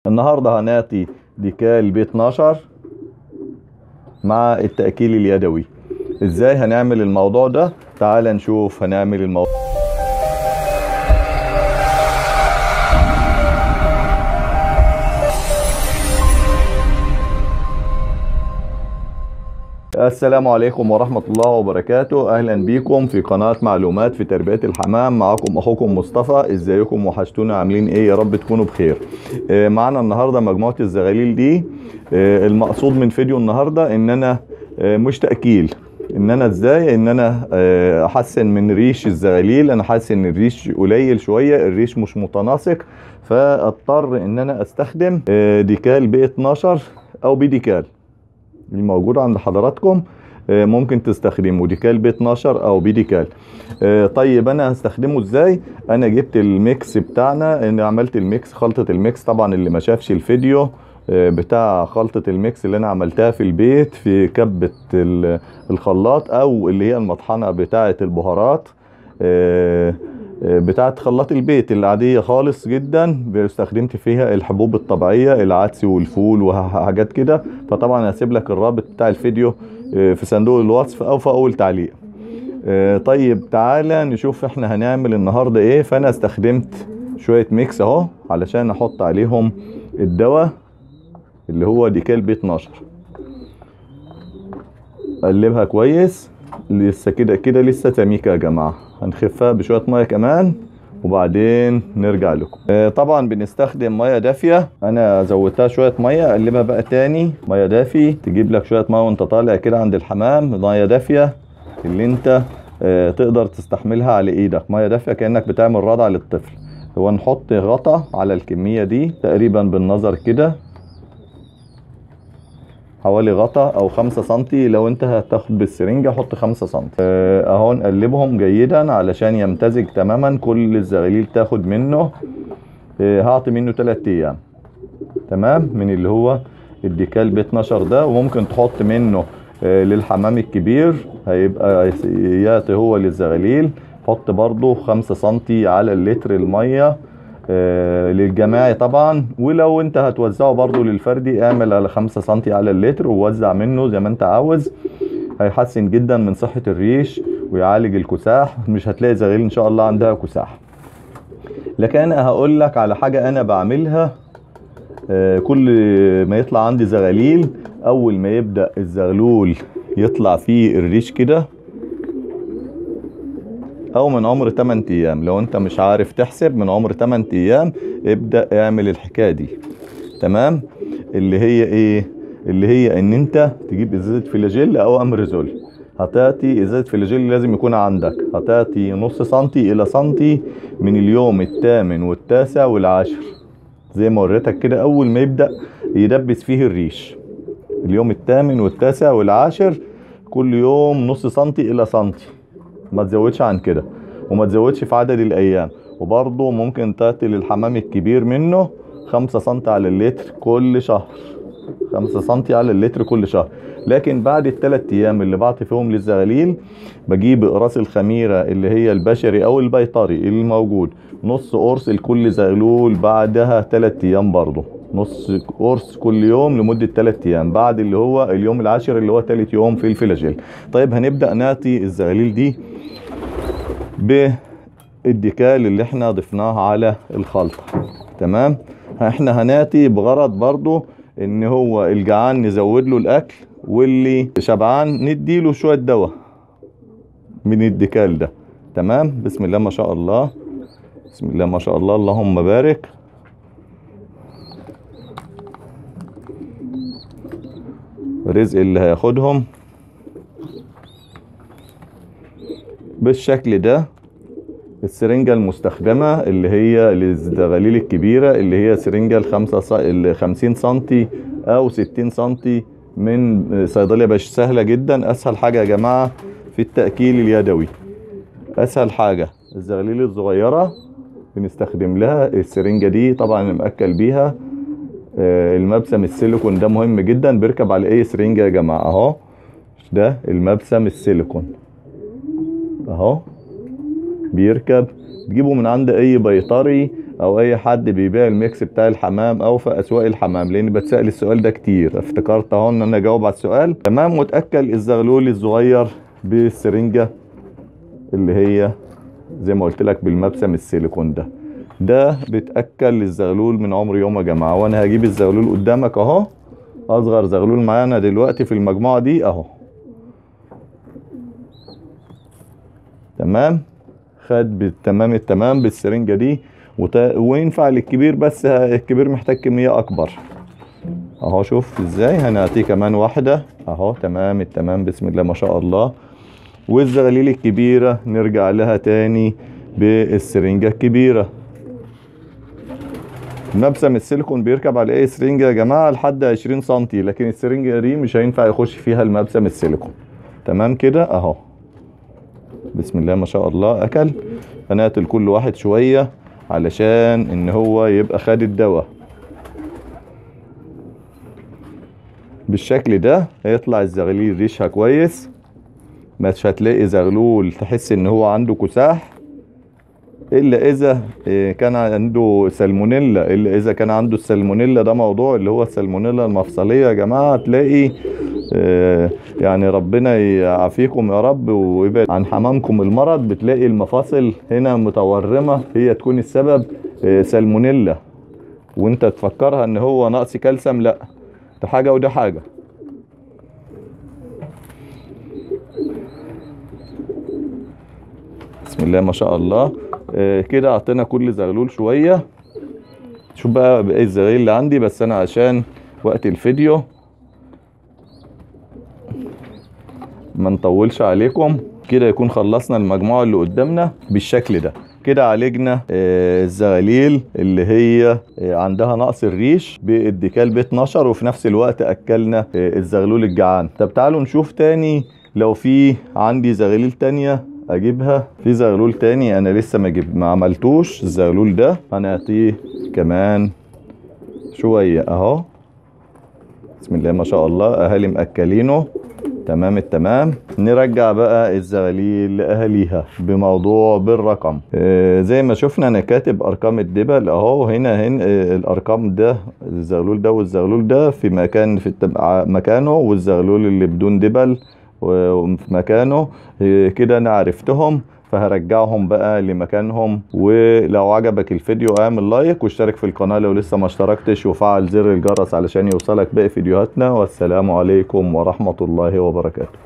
النهاردة هنعطي ديكال ب 12 مع التأكيل اليدوي ازاي هنعمل الموضوع ده تعال نشوف هنعمل الموضوع السلام عليكم ورحمة الله وبركاته أهلا بيكم في قناة معلومات في تربية الحمام معكم أخوكم مصطفى إزيكم وحشتونا عاملين إيه يا رب تكونوا بخير آه، معنا النهاردة مجموعة الزغاليل دي آه، المقصود من فيديو النهاردة إن أنا آه، مش تأكيل ان انا ازاي ان انا آه، احسن من ريش الزغاليل انا حاسس ان الريش قليل شويه الريش مش متناسق فاضطر ان انا استخدم آه، ديكال ب 12 او بديكال الموجود عند حضراتكم آه، ممكن تستخدموا ديكال ب 12 او بديكال آه، طيب انا هستخدمه ازاي انا جبت الميكس بتاعنا انا عملت الميكس خلطه الميكس طبعا اللي ما شافش الفيديو آه، بتاع خلطة الميكس اللي انا عملتها في البيت في كبة ال- الخلاط او اللي هي المطحنة بتاعة البهارات آه، آه، بتاعة خلاط البيت العادية خالص جدا استخدمت فيها الحبوب الطبيعية العدس والفول وحاجات كده فطبعا هسيب لك الرابط بتاع الفيديو آه، في صندوق الوصف او في اول تعليق آه، طيب تعالى نشوف احنا هنعمل النهاردة ايه فانا استخدمت شوية ميكس اهو علشان احط عليهم الدواء اللي هو ديكال ب 12 قلبها كويس لسه كده كده لسه سميكه يا جماعه هنخفها بشويه ميه كمان وبعدين نرجع لكم آه طبعا بنستخدم ميه دافيه انا زودتها شويه ميه اقلبها بقى تاني ميه دافي تجيب لك شويه ميه وانت طالع كده عند الحمام ميه دافيه اللي انت آه تقدر تستحملها على ايدك ميه دافيه كانك بتعمل رضع للطفل هو نحط غطا على الكميه دي تقريبا بالنظر كده حوالي غطا او خمسة سنتي لو انت هتاخد بالسرنجة حط خمسة سنتي اه، اهو نقلبهم جيدا علشان يمتزج تماما كل الزغاليل تاخد منه اه، هعطي منه تلات ايام تمام من اللي هو الديكال ب 12 ده وممكن تحط منه اه، للحمام الكبير هيبقى يعطي هو للزغاليل حط برضو خمسة سنتي على اللتر المية آه، للجماعي طبعا ولو انت هتوزعه برضو للفردي اعمل على خمسة سنتي على اللتر ووزع منه زي ما انت عاوز هيحسن جدا من صحة الريش ويعالج الكساح مش هتلاقي زغاليل ان شاء الله عندها كساح لكن انا هقول لك على حاجة انا بعملها آه، كل ما يطلع عندي زغاليل اول ما يبدأ الزغلول يطلع فيه الريش كده او من عمر 8 ايام لو انت مش عارف تحسب من عمر 8 ايام ابدأ اعمل الحكاية دي تمام اللي هي ايه اللي هي ان انت تجيب ازازة فلاجيل او امريزول هتعطي ازازة فلاجيل لازم يكون عندك هتعطي نص سنتي الى سنتي من اليوم الثامن والتاسع والعاشر زي ما وريتك كده اول ما يبدأ يدبس فيه الريش اليوم الثامن والتاسع والعاشر كل يوم نص سنتي الى سنتي ما تزودش عن كده وما تزودش في عدد الايام وبرضه ممكن تعطي للحمام الكبير منه خمسة سنتي على اللتر كل شهر خمسة سنتي على اللتر كل شهر لكن بعد الثلاث ايام اللي بعطي فيهم للزغاليل بجيب اقراص الخميرة اللي هي البشري او البيطري اللي موجود نص قرص لكل زغلول بعدها ثلاث ايام برضه نص قرص كل يوم لمدة 3 ايام بعد اللي هو اليوم العاشر اللي هو ثالث يوم في الفلاجيل طيب هنبدأ نعطي الزغاليل دي بالديكال اللي احنا ضفناه على الخلطة تمام احنا هناتي بغرض برضو ان هو الجعان نزود له الاكل واللي شبعان نديله شوية دواء من الديكال ده تمام بسم الله ما شاء الله بسم الله ما شاء الله اللهم بارك رزق اللي هياخدهم بالشكل ده السرنجة المستخدمة اللي هي للزغاليل الكبيرة اللي هي سرنجة الخمسة ص... الخمسين سنتي أو ستين سنتي من صيدلية باش سهلة جدا أسهل حاجة يا جماعة في التأكيل اليدوي أسهل حاجة الزغاليل الصغيرة بنستخدم لها السرنجة دي طبعا مأكل بيها آه، المبسم السيليكون ده مهم جدا بيركب على اي سرنجة يا جماعة اهو ده المبسم السيليكون اهو بيركب تجيبه من عند اي بيطري او اي حد بيبيع الميكس بتاع الحمام او في اسواق الحمام لاني بتسال السؤال ده كتير افتكرت اهو ان انا اجاوب على السؤال تمام وتاكل الزغلول الصغير بالسرنجه اللي هي زي ما قلت لك بالمبسم السيليكون ده ده بتاكل الزغلول من عمر يوم يا جماعه وانا هجيب الزغلول قدامك اهو اصغر زغلول معانا دلوقتي في المجموعه دي اهو تمام خد بالتمام التمام بالسرنجه دي وت... وينفع للكبير بس ه- الكبير محتاج كميه اكبر اهو شوف ازاي هنعطيه كمان واحده اهو تمام التمام بسم الله ما شاء الله والزغاليل الكبيره نرجع لها تاني بالسرنجه الكبيره مبسم السيليكون بيركب على اي سرنجه يا جماعه لحد 20 سنتي لكن السرنجه دي مش هينفع يخش فيها المبسم السيليكون تمام كده اهو بسم الله ما شاء الله اكل هنقتل كل واحد شويه علشان ان هو يبقى خد الدواء بالشكل ده هيطلع الزغلول ريشها كويس مش هتلاقي زغلول تحس ان هو عنده كساح الا اذا إيه، كان عنده سالمونيلا الا اذا كان عنده السالمونيلا ده موضوع اللي هو السالمونيلا المفصليه يا جماعه تلاقي آه، يعني ربنا يعافيكم يا رب ويبعد عن حمامكم المرض بتلاقي المفاصل هنا متورمه هي تكون السبب آه، سالمونيلا وانت تفكرها ان هو نقص كالسيوم لا ده حاجه وده حاجه بسم الله ما شاء الله آه، كده اعطينا كل زغلول شويه شوف بقى باقي الزغاليل اللي عندي بس انا عشان وقت الفيديو ما نطولش عليكم كده يكون خلصنا المجموعة اللي قدامنا بالشكل ده كده عالجنا آه، الزغاليل اللي هي آه، عندها نقص الريش بالديكال ب 12 وفي نفس الوقت اكلنا آه، الزغلول الجعان طب تعالوا نشوف تاني لو في عندي زغاليل تانية اجيبها في زغلول تاني انا لسه ما جب ما عملتوش الزغلول ده هنعطيه كمان شوية اهو بسم الله ما شاء الله اهالي مأكلينه تمام التمام نرجع بقى الزغاليل لأهاليها بموضوع بالرقم آه زي ما شفنا انا كاتب ارقام الدبل اهو هنا هنا آه الارقام ده الزغلول ده والزغلول ده في مكان في التب... ع- مكانه والزغلول اللي بدون دبل و- وفي مكانه آه كده انا عرفتهم فهرجعهم بقى لمكانهم ولو عجبك الفيديو اعمل لايك واشترك في القناة لو لسه ما اشتركتش وفعل زر الجرس علشان يوصلك باقي فيديوهاتنا والسلام عليكم ورحمة الله وبركاته